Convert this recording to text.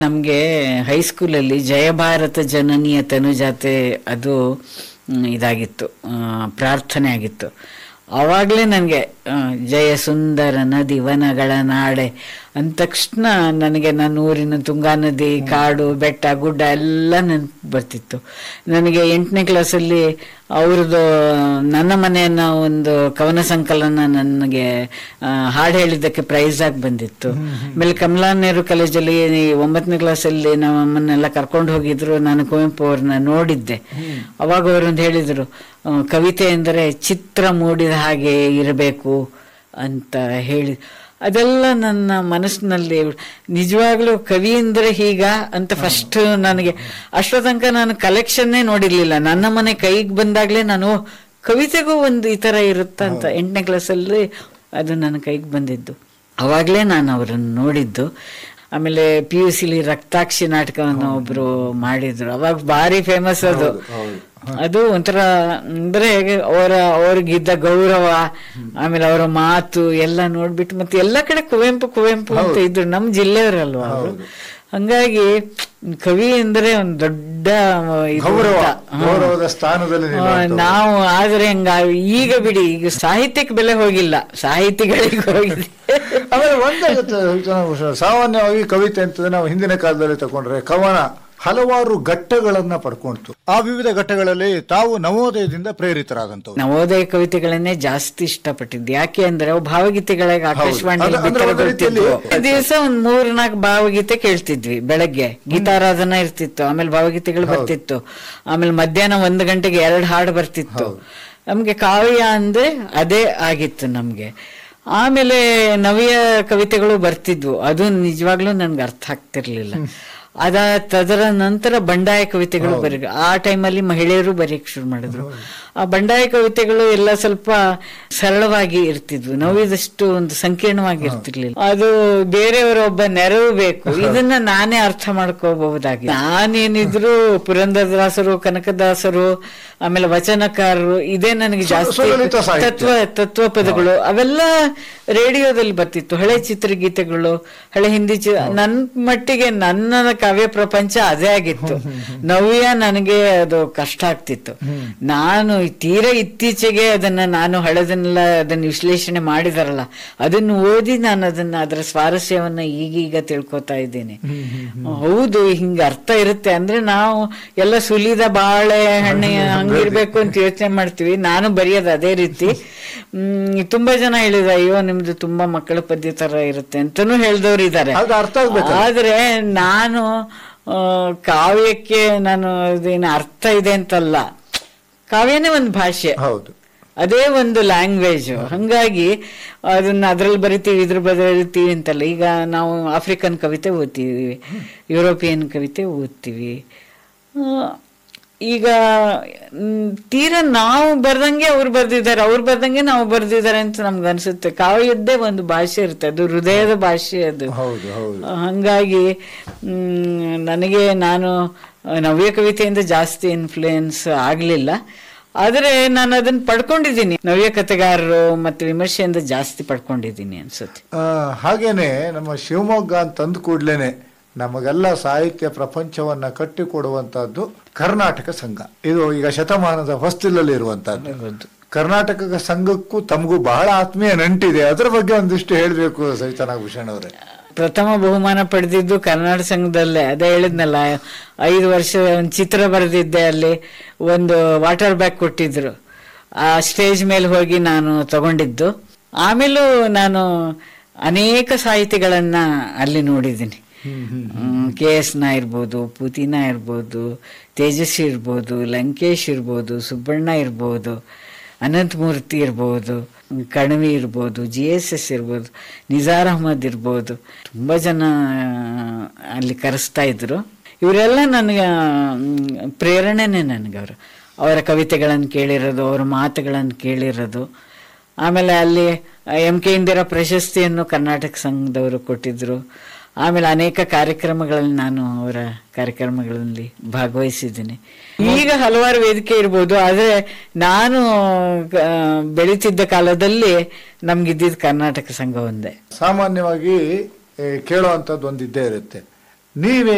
ನಮಗೆ ಹೈಸ್ಕೂಲಲ್ಲಿ ಜಯಭಾರತ ಜನನಿಯ ತನುಜಾತೆ ಅದು ಮ್, ಇದಾಗಿತ್ತು ಆ, ಪ್ರಾರ್ಥನೆ ಆಗಿತ್ತು ಆವಾಗಲೇ ನನಗೆ ಜಯ ಸುಂದರ ನದಿ ವನಗಳ ನಾಡೆ ಅಂದ ತಕ್ಷಣ ನನಗೆ ನನ್ನ ಊರಿನ ತುಂಗಾ ನದಿ ಕಾಡು ಬೆಟ್ಟ ಗುಡ್ಡ ಎಲ್ಲ ನೆನಪು ಬರ್ತಿತ್ತು ನನಗೆ ಎಂಟನೇ ಕ್ಲಾಸಲ್ಲಿ ಅವ್ರದ್ದು ನನ್ನ ಮನೆಯನ್ನ ಒಂದು ಕವನ ಸಂಕಲನ ನನಗೆ ಆ, ಹಾಡು ಹೇಳಿದ್ದಕ್ಕೆ ಪ್ರೈಸ್ ಆಗಿ ಬಂದಿತ್ತು ಆಮೇಲೆ ಕಮಲಾ ನೆಹರು ಕಾಲೇಜಲ್ಲಿ ಒಂಬತ್ತನೇ ಕ್ಲಾಸಲ್ಲಿ ನಮ್ಮನ್ನೆಲ್ಲ ಕರ್ಕೊಂಡು ಹೋಗಿದ್ರು ನಾನು ಕುವೆಂಪು ಅವ್ರನ್ನ ನೋಡಿದ್ದೆ ಅವಾಗ ಅವರೊಂದು ಹೇಳಿದರು ಆ, ಕವಿತೆ ಎಂದರೆ ಚಿತ್ರ ಮೂಡಿದ ಹಾಗೆ ಇರಬೇಕು ಅಂತ ಹೇಳಿ ಅದೆಲ್ಲ ನನ್ನ ಮನಸ್ಸಿನಲ್ಲಿ ನಿಜವಾಗ್ಲೂ ಕವಿ ಅಂದರೆ ಹೀಗ ಅಂತ ಫಸ್ಟ್ ನನಗೆ ಅಷ್ಟೋ ತನಕ ನಾನು ಕಲೆಕ್ಷನ್ನೇ ನೋಡಿರ್ಲಿಲ್ಲ ನನ್ನ ಮನೆ ಕೈಗೆ ಬಂದಾಗಲೇ ನಾನು ಓ, ಕವಿತೆಗೂ ಒಂದು ಈ ಥರ ಇರುತ್ತಾ ಅಂತ ಎಂಟನೇ ಕ್ಲಾಸಲ್ಲಿ ಅದು ನನ್ನ ಕೈಗೆ ಬಂದಿದ್ದು ಅವಾಗಲೇ ನಾನು ಅವರನ್ನು ನೋಡಿದ್ದು ಆಮೇಲೆ ಪಿ ಯು ಸಿಲಿ ರಕ್ತಾಕ್ಷಿ ನಾಟಕವನ್ನು ಒಬ್ರು ಮಾಡಿದ್ರು ಅವಾಗ ಭಾರಿ ಫೇಮಸ್ ಅದು ಅದು ಒಂಥರ ಅಂದ್ರೆ ಅವರ ಅವ್ರಿಗಿದ್ದ ಗೌರವ ಆಮೇಲೆ ಅವರ ಮಾತು ಎಲ್ಲ ನೋಡ್ಬಿಟ್ಟು ಮತ್ತೆ ಎಲ್ಲ ಕಡೆ ಕುವೆಂಪು ಕುವೆಂಪು ಅಂತ ಇದ್ರು ನಮ್ಮ ಜಿಲ್ಲೆಯವರಲ್ವಾ ಅವರು ಹಂಗಾಗಿ ಕವಿ ಅಂದ್ರೆ ಒಂದು ದೊಡ್ಡ ಇದು ಗೌರವ ಅಂತ. ಹಾ. ಗೌರವದ ಸ್ಥಾನದಲ್ಲಿ ಆ, ನಿಲ್ಲುವಂಥವ್ರು. ನಾವು ಆದ್ರೆ ಹಂಗ ಈಗ ಬಿಡಿ ಈಗ ಸಾಹಿತ್ಯಕ್ಕೆ ಬೆಲೆ ಹೋಗಿಲ್ಲ ಸಾಹಿತಿಗಳಿಗೆ ಹೋಗಿದೆ ಆಮೇಲೆ ಒಂದಾಗುತ್ತೆ ಜನಾಭೂಷಣ ಸಾಮಾನ್ಯವಾಗಿ ಕವಿತೆ ಅಂತಂದ್ರೆ ನಾವು ಹಿಂದಿನ ಕಾಲದಲ್ಲಿ ತಗೊಂಡ್ರೆ ಕವನ ಹಲವಾರು ಘಟ್ಟಗಳನ್ನ ಪಡ್ಕೊಂತು ಆ ವಿವಿಧ ಘಟ್ಟಗಳಲ್ಲಿ ತಾವು ನವೋದಯದಿಂದ ಪ್ರೇರಿತರಾದಂತವ್ರು ನವೋದಯ ಕವಿತೆಗಳನ್ನೇ ಜಾಸ್ತಿ ಇಷ್ಟಪಟ್ಟಿದ್ದು ಯಾಕೆ ಅಂದ್ರೆ ಅವು ಭಾವಗೀತೆಗಳಿಗೆ ಆಕಾಶವಾಣಿ ಅದು- ಅಂದ್ರೆ ಒಂದು ರೀತಿಯಲ್ಲಿ- ದಿವಸ ಒಂದ್ ಮೂರ್ ನಾಲ್ಕು ಭಾವಗೀತೆ ಕೇಳ್ತಿದ್ವಿ ಬೆಳಗ್ಗೆ ಗೀತಾರಾಧನ ಇರ್ತಿತ್ತು ಆಮೇಲೆ ಭಾವಗೀತೆಗಳು ಬರ್ತಿತ್ತು ಆಮೇಲೆ ಮಧ್ಯಾಹ್ನ ಒಂದು ಗಂಟೆಗೆ ಎರಡು ಹಾಡು ಬರ್ತಿತ್ತು ನಮ್ಗೆ ಕಾವ್ಯ ಅಂದ್ರೆ ಅದೇ ಆಗಿತ್ತು ನಮ್ಗೆ ಆಮೇಲೆ ನವ್ಯ ಕವಿತೆಗಳು ಬರ್ತಿದ್ವು ಅದು ನಿಜವಾಗ್ಲೂ ನನ್ಗೆ ಅರ್ಥ ಆಗ್ತಿರ್ಲಿಲ್ಲ ಅದ ತದರ ನಂತರ ಬಂಡಾಯ ಕವಿತೆಗಳು ಬರೀ ಆ ಟೈಮಲ್ಲಿ ಮಹಿಳೆಯರು ಬರೆಯಕ್ಕೆ ಶುರು ಮಾಡಿದ್ರು ಆ ಬಂಡಾಯ ಕವಿತೆಗಳು ಎಲ್ಲ ಸ್ವಲ್ಪ ಸರಳವಾಗಿ ಇರ್ತಿದ್ವು ನೋವಿದಷ್ಟು ಒಂದು ಸಂಕೀರ್ಣವಾಗಿ ಇರ್ತಿರ್ಲಿಲ್ಲ ಅದು ಬೇರೆಯವರ ಒಬ್ಬ ನೆರವು ಬೇಕು ಇದನ್ನ ನಾನೇ ಅರ್ಥ ಮಾಡ್ಕೋಬಹುದಾಗಿ ನಾನೇನಿದ್ರು ಪುರಂದರದಾಸರು ಕನಕದಾಸರು ಆಮೇಲೆ ವಚನಕಾರರು ಇದೇ ನನಗೆ ಜಾಸ್ತಿ ಸುಲಲಿತ ಸಾಹಿತ್ಯ. ತತ್ವ ತತ್ವ ಪದಗಳು ಅವೆಲ್ಲ ರೇಡಿಯೋದಲ್ಲಿ ಬರ್ತಿತ್ತು ಹಳೆ ಚಿತ್ರಗೀತೆಗಳು ಹಳೆ ಹಿಂದಿ ಚಿ ನನ್ನ ಮಟ್ಟಿಗೆ ನನ್ನ ಕಾವ್ಯ ಪ್ರಪಂಚ ಅದೇ ಆಗಿತ್ತು ನವ್ಯ ನನಗೆ ಅದು ಕಷ್ಟ ಆಗ್ತಿತ್ತು ನಾನು ತೀರಾ ಇತ್ತೀಚೆಗೆ ಅದನ್ನ ನಾನು ಹಳೆದನ್ನೆಲ್ಲ ಅದನ್ನ ವಿಶ್ಲೇಷಣೆ ಮಾಡಿದಾರಲ್ಲ ಅದನ್ನು ಓದಿ ನಾನು ಅದನ್ನ ಅದರ ಸ್ವಾರಸ್ಯವನ್ನ ಈಗೀಗ ತಿಳ್ಕೊತಾ ಇದ್ದೀನಿ ಹೌದು ಹಿಂಗ ಅರ್ಥ ಇರುತ್ತೆ ಅಂದ್ರೆ ನಾವು ಎಲ್ಲ ಸುಲಿದ ಬಾಳೆ ಹಣ್ಣು ಹಂಗಿರ್ಬೇಕು ಅಂತ ಯೋಚನೆ ಮಾಡ್ತೀವಿ ನಾನು ಬರೆಯೋದು ಅದೇ ರೀತಿ ಹ್ಮ್ ತುಂಬಾ ಜನ ಹೇಳಿದ ಅಯ್ಯೋ ನಿಮ್ದು ತುಂಬಾ ಮಕ್ಕಳ ಪದ್ಯ ತರ ಇರುತ್ತೆ ಅಂತಾನು ಹೇಳ್ದವ್ರು ಇದ್ದಾರೆ ಅದು ಅರ್ಥ ಆಗ್ಬೇಕಲ್ಲ. ಆದ್ರೆ ನಾನು ಆ, ಕಾವ್ಯಕ್ಕೆ ನಾನು ಅದೇನು ಅರ್ಥ ಇದೆ ಅಂತಲ್ಲ ಕಾವ್ಯನೇ ಒಂದು ಭಾಷೆ ಹೌದು ಅದೇ ಒಂದು ಲ್ಯಾಂಗ್ವೇಜ್ ಹಂಗಾಗಿ ಅದನ್ನ ಅದ್ರಲ್ಲಿ ಬರಿತೀವಿ ಇದ್ರ ಬರಿತೀವಿ ಅಂತಲ್ಲ ಈಗ ನಾವು ಆಫ್ರಿಕನ್ ಕವಿತೆ ಓದ್ತೀವಿ ಯುರೋಪಿಯನ್ ಕವಿತೆ ಓದ್ತೀವಿ ಆ, ಈಗ ಮ್, ತೀರಾ ನಾವು ಬರ್ದಂಗೆ ಅವ್ರು ಬರ್ದಿದ್ದಾರೆ ಅವ್ರು ಬರ್ದಂಗೆ ನಾವು ಬರ್ದಿದ್ದಾರೆ ಅಂತ ನಮ್ಗೆ ಅನ್ಸುತ್ತೆ ಕಾವ್ಯದ್ದೇ ಒಂದು ಭಾಷೆ ಇರುತ್ತೆ ಅದು ಹೃದಯದ ಭಾಷೆ ಅದು ಹೌದು ಹೌದು ಹಂಗಾಗಿ ಮ್, ನನಗೆ ನಾನು ನವ್ಯ ಕವಿತೆಯಿಂದ ಜಾಸ್ತಿ ಇನ್ಫ್ಲೂಯೆನ್ಸ್ ಆಗಲಿಲ್ಲ ಆದರೆ ನಾನು ಅದನ್ನ ಪಡ್ಕೊಂಡಿದ್ದೀನಿ ನವ್ಯ ಕಥೆಗಾರರು ಮತ್ತು ವಿಮರ್ಶೆಯಿಂದ ಜಾಸ್ತಿ ಪಡ್ಕೊಂಡಿದ್ದೀನಿ ಅನ್ಸುತ್ತೆ ಆ, ಹಾಗೇನೆ ನಮ್ಮ ಶಿವಮೊಗ್ಗ ಅಂತ ಅಂದ ಕೂಡ್ಲೇನೆ ನಮಗೆಲ್ಲ ಸಾಹಿತ್ಯ ಪ್ರಪಂಚವನ್ನ ಕಟ್ಟಿಕೊಡುವಂತಹದ್ದು ಕರ್ನಾಟಕ ಸಂಘ ಇದು ಈಗ ಶತಮಾನದ ಹೊಸ್ತಿಲಲ್ಲಿ ಇರುವಂತಹದ್ದು ಹೌದು ಕರ್ನಾಟಕ ಸಂಘಕ್ಕೂ ತಮಗೂ ಬಹಳ ಆತ್ಮೀಯ ನಂಟಿದೆ ಅದರ ಬಗ್ಗೆ ಒಂದಿಷ್ಟು ಹೇಳಬೇಕು ಸವಿತಾ ನಾಗಭೂಷಣ್ ಅವರೇ ಪ್ರಥಮ ಬಹುಮಾನ ಪಡೆದಿದ್ದು ಕರ್ನಾಟಕ ಸಂಘದಲ್ಲೇ ಅದೇ ಹೇಳಿದ್ನಲ್ಲ ಐದು ವರ್ಷ ಒಂದು ಚಿತ್ರ ಬರೆದಿದ್ದೆ ಅಲ್ಲಿ ಒಂದು ವಾಟರ್ ಬ್ಯಾಗ್ ಕೊಟ್ಟಿದ್ರು ಆ ಸ್ಟೇಜ್ ಮೇಲೆ ಹೋಗಿ ನಾನು ತಗೊಂಡಿದ್ದು ಆಮೇಲೂ ನಾನು ಅನೇಕ ಸಾಹಿತಿಗಳನ್ನ ಅಲ್ಲಿ ನೋಡಿದ್ದೀನಿ ಕೆ ಎಸ್ ನ ಇರ್ಬೋದು ಪುತಿನ ಇರ್ಬೋದು ತೇಜಸ್ವಿ ಇರ್ಬೋದು ಲಂಕೇಶ್ ಇರ್ಬೋದು ಸುಬ್ಬಣ್ಣ ಇರ್ಬೋದು ಅನಂತಮೂರ್ತಿ ಇರ್ಬೋದು ಕಣವಿ ಇರ್ಬೋದು ಜಿ ಎಸ್ ಎಸ್ ಇರ್ಬೋದು ನಿಜಾರ್ ಅಹಮದ್ ಇರ್ಬೋದು ತುಂಬ ಜನ ಅಲ್ಲಿ ಕರೆಸ್ತಾ ಇದ್ರು ಇವರೆಲ್ಲ ನನಗೆ ಮ್, ಪ್ರೇರಣೆನೇ ನನಗೆ ಅವರು ಅವರ ಕವಿತೆಗಳನ್ನು ಕೇಳಿರೋದು ಅವರ ಮಾತುಗಳನ್ನು ಕೇಳಿರೋದು ಆಮೇಲೆ ಅಲ್ಲಿ ಎಂ ಕೆ ಇಂದಿರಾ ಪ್ರಶಸ್ತಿಯನ್ನು ಕರ್ನಾಟಕ ಸಂಘದವರು ಕೊಟ್ಟಿದ್ರು ಆಮೇಲೆ ಅನೇಕ ಕಾರ್ಯಕ್ರಮಗಳಲ್ಲಿ ನಾನು ಅವರ ಕಾರ್ಯಕ್ರಮಗಳಲ್ಲಿ ಭಾಗವಹಿಸಿದ್ದೀನಿ ಈಗ ಹಲವಾರು ವೇದಿಕೆ ಇರ್ಬೋದು ಆದರೆ ನಾನು ಆ, ಬೆಳೀತಿದ್ದ ಕಾಲದಲ್ಲಿ ನಮ್ಗಿದ್ದಿದ್ದು ಕರ್ನಾಟಕ ಸಂಘ ಒಂದೇ ಸಾಮಾನ್ಯವಾಗಿ ಕೇಳುವಂಥದ್ದು ಒಂದು ಇದ್ದೇ ಇರುತ್ತೆ ನೀವೇ